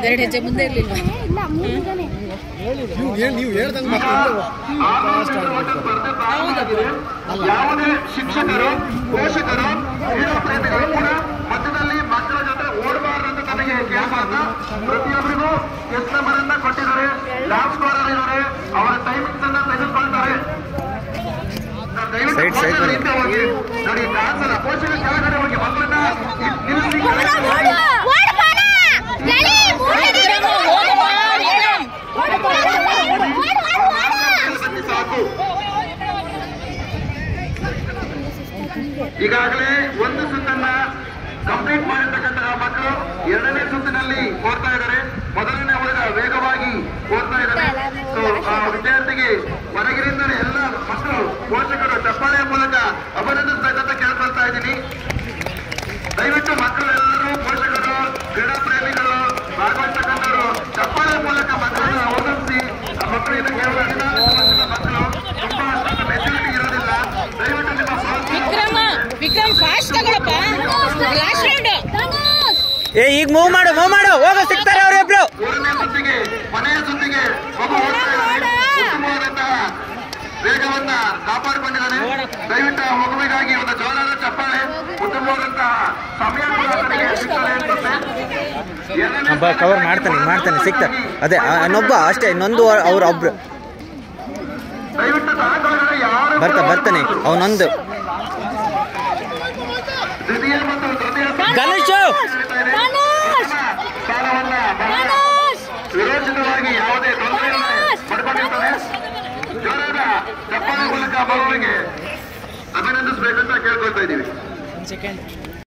ಒಂದೆರಡು ಹೆಜ್ಜೆ ಮುಂದೆ ಇರ್ಲಿಲ್ವಾ ಇಲ್ಲ ಮೂರಿದ್ದಾನೆ ನೀವು ಏನ್ ನೀವು ಹೇಳ್ದಂಗೆ ಮತ್ತೆ ಯಾವುದೇ ಶಿಕ್ಷಕರು ಪೋಷಕರು ಕ್ರೀಡಾ ಪ್ರೇಮಿಗಳು ಕೂಡ ಮಧ್ಯದಲ್ಲಿ ಮಕ್ಕಳ ಜೊತೆ ಓಡಬಾರ್ದು ಅಂತ ನನಗೆ ಕೇಳಬಾರ್ದು ಪ್ರತಿಯೊಬ್ಬರಿಗೂ ಎಸ್ ನಂಬರ್ ಅನ್ನ ಕೊಟ್ಟಿದ್ದಾರೆ ಲಾಸ್ಟ್ ಸ್ಕೋರರ್ ಇದ್ದಾರೆ ಅವರ ಟೈಮಿಂಗ್ಸ್ ಅನ್ನ ತೆಗೆದುಕೊಳ್ತಾರೆ ದಯವಿಟ್ಟು Side, side ಪೋಷಕರು ಬನ್ನಿ. ಹಿಂದೆ ಹೋಗಿ ನೋಡಿ ಚಾನ್ಸ್ ಅಲ್ಲ ಪೋಷಕರು ಕೆಳಗಡೆ ಹೋಗಿ ಮಕ್ಕಳನ್ನ ನಿಲ್ಲಿಸಿ ಕೆಳಗಡೆ ಹೋಗಿ. ಬನ್ನಿ ಸಾಕು ಈಗಾಗಲೇ ಒಂದು ಸುತ್ತನ್ನ ಕಂಪ್ಲೀಟ್ ಮಾಡಿರ್ತಕ್ಕಂತಹ ಮಕ್ಕಳು ಎರಡನೇ ಸುತ್ತಿನಲ್ಲಿ ಓಡ್ತಾ ಇದ್ದಾರೆ ಮೊದಲನೇ ಹುಡುಗ ವೇಗವಾಗಿ ಓಡ್ತಾ ಇದ್ದಾರೆ ಸೊ ಆ ವಿದ್ಯಾರ್ಥಿಗೆ ಹೊರಗಿನಿಂದ ಎಲ್ಲ ಮಕ್ಕಳು ಪೋಷಕರು ಚಪ್ಪಾಳೆಯ ಮೂಲಕ ಅಭಿನಂದಿಸಬೇಕಂತ ಕೇಳ್ಕೊಳ್ತಾ ಇದ್ದೀನಿ ದಯವಿಟ್ಟು ಮಕ್ಕಳೆಲ್ಲರೂ ಪೋಷಕರು ಕ್ರೀಡಾ ಪ್ರೇಮಿಗಳು ಭಾಗವಹಿಸ್ತಕ್ಕಂಥವರು ಚಪ್ಪಾಳೆಯ ಮೂಲಕ ಮಕ್ಕಳನ್ನು ಓದಿಸಿ ಆ ಮಕ್ಕಳಿಂದ ಕೇವಲ ಹದಿನಾಲ್ಕು ವರ್ಷದ ಮಕ್ಕಳು ತುಂಬಾ ಅಷ್ಟೊಂದು ಮೆಚುರಿಟಿ ಇರೋದಿಲ್ಲ ದಯವಿಟ್ಟು ನಿಮ್ಮ ವಿಕ್ರಮ ವಿಕ್ರಮ್ ಫಾಸ್ಟ್ ತಗೊಳಪ್ಪ ಲಾಸ್ಟ್ ರೌಂಡ್ ಏ ಈಗ ಮೂವ್ ಮಾಡು ಮೂವ್ ಮಾಡು ಹೋಗೋ ಸಿಗ್ತಾರೆ ಅವ್ರಿಬ್ರು ಮೂರನೇ ಸುತ್ತಿಗೆ ಕೊನೆಯ ಸುತ್ತಿಗೆ ಮಗು ಓಡ್ತಾ ಇದ್ದಾನೆ ಉತ್ತಮವಾದಂತಹ ವೇಗವನ್ನ ಕಾಪಾಡಿಕೊಂಡಿದ್ದಾನೆ ದಯವಿಟ್ಟು ಆ ಮಗುವಿಗಾಗಿ ಒಂದು ಜೋರಾದ ಚಪ್ಪಾಳೆ ಉತ್ತಮವಾದಂತಹ ಸಮಯ ಕೂಡ ಆತನಿಗೆ ಸಿಗ್ತದೆ ಅನ್ಸುತ್ತೆ ಎರಡನೇ ಒಬ್ಬ ಕವರ್ ಮಾಡ್ತಾನೆ ಮಾಡ್ತಾನೆ ಸಿಗ್ತಾರೆ ಅದೇ ಆ- ಇನ್ನೊಬ್ಬ ಅಷ್ಟೇ ಇನ್ನೊಂದು ಅವ್ರ ಒಬ್ರು ದಯವಿಟ್ಟು ಸಹಕಾರಗಳು ಯಾರು ಕೂಡ ಬರ್ತಾ ಬರ್ತಾನೆ ಅವನೊಂದು ದ್ವಿತೀಯ ಮತ್ತು ತೃತೀಯ ಗಣೇಶು ಸ್ಥಾನವನ್ನ ಬಹಳ ವಿರೋಚಿತವಾಗಿ ಯಾವುದೇ ತೊಂದರೆಯನ್ನು ಪಡ್ಕೊಂಡಿರ್ತಾರೆ ಜೋರಾದ ಚಪ್ಪಾಳೆ ಮೂಲಕ ಮಗುವಿಗೆ ಅಭಿನಂದಿಸಬೇಕಂತ ಕೇಳ್ಕೊಳ್ತಾ ಇದ್ದೀವಿ